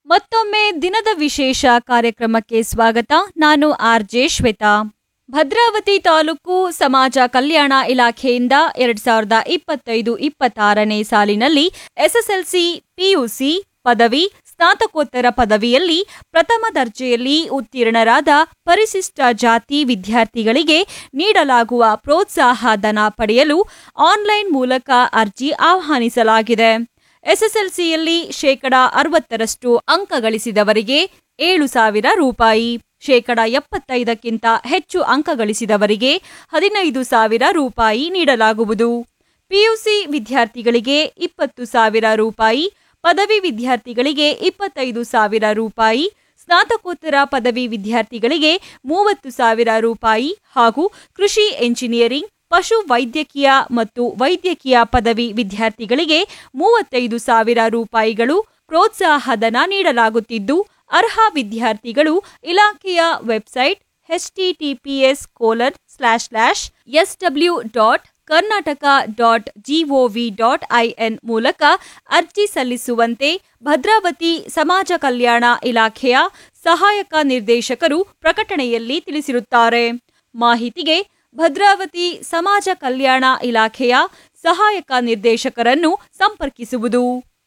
ಮತ್ತೊಮ್ಮೆ ದಿನದ ವಿಶೇಷ ಕಾರ್ಯಕ್ರಮಕ್ಕೆ ಸ್ವಾಗತ ನಾನು ಆರ್ ಜೆ ಶ್ವೇತಾ ಭದ್ರಾವತಿ ತಾಲೂಕು ಸಮಾಜ ಕಲ್ಯಾಣ ಇಲಾಖೆಯಿಂದ ಎರಡ್ ಸಾವಿರದ ಇಪ್ಪತ್ತೈದು ಇಪ್ಪತ್ತಾರನೇ ಸಾಲಿನಲ್ಲಿ ಎಸ್ಎಸ್ಎಲ್ಸಿ ಪಿಯುಸಿ ಪದವಿ ಸ್ನಾತಕೋತ್ತರ ಪದವಿಯಲ್ಲಿ ಪ್ರಥಮ ದರ್ಜೆಯಲ್ಲಿ ಉತ್ತೀರ್ಣರಾದ ಪರಿಶಿಷ್ಟ ಜಾತಿ ವಿದ್ಯಾರ್ಥಿಗಳಿಗೆ ನೀಡಲಾಗುವ ಪ್ರೋತ್ಸಾಹ ಧನ ಪಡೆಯಲು ಆನ್ಲೈನ್ ಮೂಲಕ ಅರ್ಜಿ ಆಹ್ವಾನಿಸಲಾಗಿದೆ ಎಸ್ಎಸ್ಎಲ್ಸಿಯಲ್ಲಿ ಶೇಕಡ ಅರವತ್ತರಷ್ಟು ಅಂಕ ಗಳಿಸಿದವರಿಗೆ ಏಳು ಸಾವಿರ ರೂಪಾಯಿ ಶೇಕಡ ಎಪ್ಪತ್ತೈದಕ್ಕಿಂತ ಹೆಚ್ಚು ಅಂಕ ಗಳಿಸಿದವರಿಗೆ ಹದಿನೈದು ಸಾವಿರ ರೂಪಾಯಿ ನೀಡಲಾಗುವುದು ಪಿಯುಸಿ ವಿದ್ಯಾರ್ಥಿಗಳಿಗೆ ಇಪ್ಪತ್ತು ಸಾವಿರ ರೂಪಾಯಿ ಪದವಿ ವಿದ್ಯಾರ್ಥಿಗಳಿಗೆ ಇಪ್ಪತ್ತೈದು ಸಾವಿರ ರೂಪಾಯಿ ಸ್ನಾತಕೋತ್ತರ ಪದವಿ ವಿದ್ಯಾರ್ಥಿಗಳಿಗೆ ಮೂವತ್ತು ಸಾವಿರ ರೂಪಾಯಿ ಹಾಗೂ ಕೃಷಿ ಎಂಜಿನಿಯರಿಂಗ್ ಪಶು ವೈದ್ಯಕೀಯ ಮತ್ತು ವೈದ್ಯಕೀಯ ಪದವಿ ವಿದ್ಯಾರ್ಥಿಗಳಿಗೆ ಮೂವತ್ತೈದು ಸಾವಿರ ರೂಪಾಯಿಗಳು ಪ್ರೋತ್ಸಾಹಧನ ನೀಡಲಾಗುತ್ತಿದ್ದು ಅರ್ಹ ವಿದ್ಯಾರ್ಥಿಗಳು ಇಲಾಖೆಯ website HTTPS colon slash slash S W dot Karnataka dot GOV dot IN ಮೂಲಕ ಅರ್ಜಿ ಸಲ್ಲಿಸುವಂತೆ ಭದ್ರಾವತಿ ಸಮಾಜ ಕಲ್ಯಾಣ ಇಲಾಖೆಯ ಸಹಾಯಕ ನಿರ್ದೇಶಕರು ಪ್ರಕಟಣೆಯಲ್ಲಿ ತಿಳಿಸಿರುತ್ತಾರೆ ಮಾಹಿತಿಗೆ ಭದ್ರಾವತಿ ಸಮಾಜ ಕಲ್ಯಾಣ ಇಲಾಖೆಯ ಸಹಾಯಕ ನಿರ್ದೇಶಕರನ್ನು ಸಂಪರ್ಕಿಸುವುದು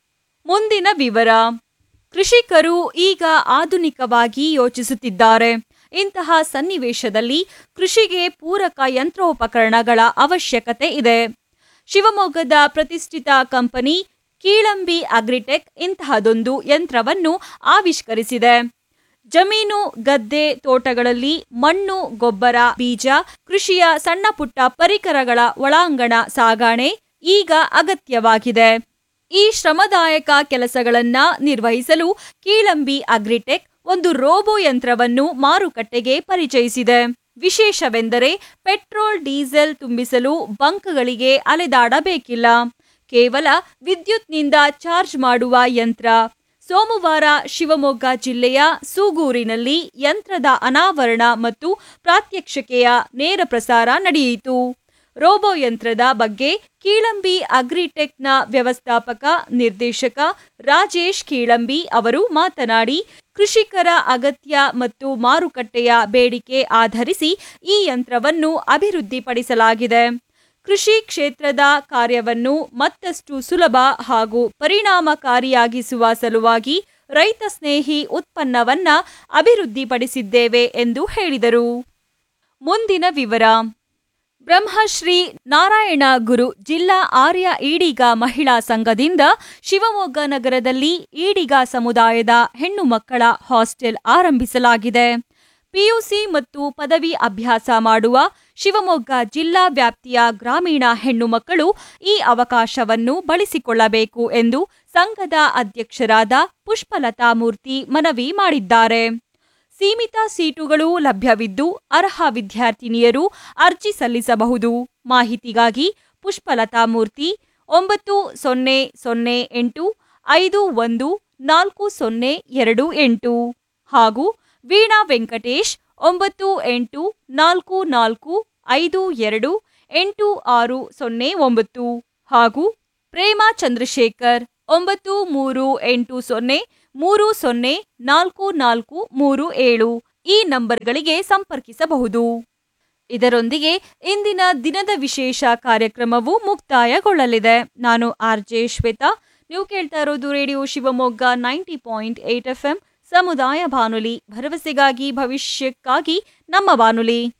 ಮುಂದಿನ ವಿವರ ಕೃಷಿಕರು ಈಗ ಆಧುನಿಕವಾಗಿ ಯೋಚಿಸುತ್ತಿದ್ದಾರೆ ಇಂತಹ ಸನ್ನಿವೇಶದಲ್ಲಿ ಕೃಷಿಗೆ ಪೂರಕ ಯಂತ್ರೋಪಕರಣಗಳ ಅವಶ್ಯಕತೆ ಇದೆ ಶಿವಮೊಗ್ಗದ ಪ್ರತಿಷ್ಠಿತ ಕಂಪನಿ ಕೀಳಂಬಿ ಅಗ್ರಿಟೆಕ್ ಇಂತಹದೊಂದು ಯಂತ್ರವನ್ನು ಆವಿಷ್ಕರಿಸಿದೆ ಜಮೀನು ಗದ್ದೆ ತೋಟಗಳಲ್ಲಿ ಮಣ್ಣು ಗೊಬ್ಬರ ಬೀಜ ಕೃಷಿಯ ಸಣ್ಣ ಪುಟ್ಟ ಪರಿಕರಗಳ ಒಳಾಂಗಣ ಸಾಗಾಣೆ ಈಗ ಅಗತ್ಯವಾಗಿದೆ ಈ ಶ್ರಮದಾಯಕ ಕೆಲಸಗಳನ್ನ ನಿರ್ವಹಿಸಲು ಕೀಳಂಬಿ ಅಗ್ರಿಟೆಕ್ ಒಂದು ರೋಬೋ ಯಂತ್ರವನ್ನು ಮಾರುಕಟ್ಟೆಗೆ ಪರಿಚಯಿಸಿದೆ ವಿಶೇಷವೆಂದರೆ ಪೆಟ್ರೋಲ್ ಡೀಸೆಲ್ ತುಂಬಿಸಲು ಬಂಕ್ಗಳಿಗೆ ಅಲೆದಾಡಬೇಕಿಲ್ಲ ಕೇವಲ ವಿದ್ಯುತ್ನಿಂದ ಚಾರ್ಜ್ ಮಾಡುವ ಯಂತ್ರ ಸೋಮವಾರ ಶಿವಮೊಗ್ಗ ಜಿಲ್ಲೆಯ ಸೂಗೂರಿನಲ್ಲಿ ಯಂತ್ರದ ಅನಾವರಣ ಮತ್ತು ಪ್ರಾತ್ಯಕ್ಷಿಕೆಯ ನೇರ ಪ್ರಸಾರ ನಡೆಯಿತು ರೋಬೋ ಯಂತ್ರದ ಬಗ್ಗೆ ಕೀಳಂಬಿ ಅಗ್ರಿಟೆಕ್ನ ವ್ಯವಸ್ಥಾಪಕ ನಿರ್ದೇಶಕ ರಾಜೇಶ್ ಕೀಳಂಬಿ ಅವರು ಮಾತನಾಡಿ ಕೃಷಿಕರ ಅಗತ್ಯ ಮತ್ತು ಮಾರುಕಟ್ಟೆಯ ಬೇಡಿಕೆ ಆಧರಿಸಿ ಈ ಯಂತ್ರವನ್ನು ಅಭಿವೃದ್ಧಿಪಡಿಸಲಾಗಿದೆ ಕೃಷಿ ಕ್ಷೇತ್ರದ ಕಾರ್ಯವನ್ನು ಮತ್ತಷ್ಟು ಸುಲಭ ಹಾಗೂ ಪರಿಣಾಮಕಾರಿಯಾಗಿಸುವ ಸಲುವಾಗಿ ರೈತ ಸ್ನೇಹಿ ಉತ್ಪನ್ನವನ್ನ ಅಭಿವೃದ್ಧಿಪಡಿಸಿದ್ದೇವೆ ಎಂದು ಹೇಳಿದರು ಮುಂದಿನ ವಿವರ ಬ್ರಹ್ಮಶ್ರೀ ನಾರಾಯಣ ಗುರು ಜಿಲ್ಲಾ ಆರ್ಯ ಈಡಿಗ ಮಹಿಳಾ ಸಂಘದಿಂದ ಶಿವಮೊಗ್ಗ ನಗರದಲ್ಲಿ ಈಡಿಗ ಸಮುದಾಯದ ಹೆಣ್ಣು ಮಕ್ಕಳ ಹಾಸ್ಟೆಲ್ ಆರಂಭಿಸಲಾಗಿದೆ ಪಿಯುಸಿ ಮತ್ತು ಪದವಿ ಅಭ್ಯಾಸ ಮಾಡುವ ಶಿವಮೊಗ್ಗ ಜಿಲ್ಲಾ ವ್ಯಾಪ್ತಿಯ ಗ್ರಾಮೀಣ ಹೆಣ್ಣು ಮಕ್ಕಳು ಈ ಅವಕಾಶವನ್ನು ಬಳಸಿಕೊಳ್ಳಬೇಕು ಎಂದು ಸಂಘದ ಅಧ್ಯಕ್ಷರಾದ ಪುಷ್ಪಲತಾ ಮೂರ್ತಿ ಮನವಿ ಮಾಡಿದ್ದಾರೆ ಸೀಮಿತ ಸೀಟುಗಳು ಲಭ್ಯವಿದ್ದು ಅರ್ಹ ವಿದ್ಯಾರ್ಥಿನಿಯರು ಅರ್ಜಿ ಸಲ್ಲಿಸಬಹುದು ಮಾಹಿತಿಗಾಗಿ ಪುಷ್ಪಲತಾ ಮೂರ್ತಿ ಒಂಬತ್ತು ಸೊನ್ನೆ ಸೊನ್ನೆ ಎಂಟು ಐದು ಒಂದು ನಾಲ್ಕು ಸೊನ್ನೆ ಎರಡು ಎಂಟು ಹಾಗೂ ವೀಣಾ ವೆಂಕಟೇಶ್ ಒಂಬತ್ತು ಎಂಟು ನಾಲ್ಕು ನಾಲ್ಕು ಐದು ಎರಡು ಎಂಟು ಆರು ಸೊನ್ನೆ ಒಂಬತ್ತು ಹಾಗೂ ಪ್ರೇಮಾ ಚಂದ್ರಶೇಖರ್ ಒಂಬತ್ತು ಮೂರು ಎಂಟು ಸೊನ್ನೆ ಮೂರು ಸೊನ್ನೆ ನಾಲ್ಕು ನಾಲ್ಕು ಮೂರು ಏಳು ಈ ನಂಬರ್ಗಳಿಗೆ ಸಂಪರ್ಕಿಸಬಹುದು ಇದರೊಂದಿಗೆ ಇಂದಿನ ದಿನದ ವಿಶೇಷ ಕಾರ್ಯಕ್ರಮವು ಮುಕ್ತಾಯಗೊಳ್ಳಲಿದೆ ನಾನು ಆರ್ ಜೆ ಶ್ವೇತಾ ನೀವು ಕೇಳ್ತಾ ಇರೋದು radio Shivamogga ninety point eight F M ಸಮುದಾಯ ಬಾನುಲಿ ಭರವಸೆಗಾಗಿ ಭವಿಷ್ಯಕ್ಕಾಗಿ ನಮ್ಮ ಬಾನುಲಿ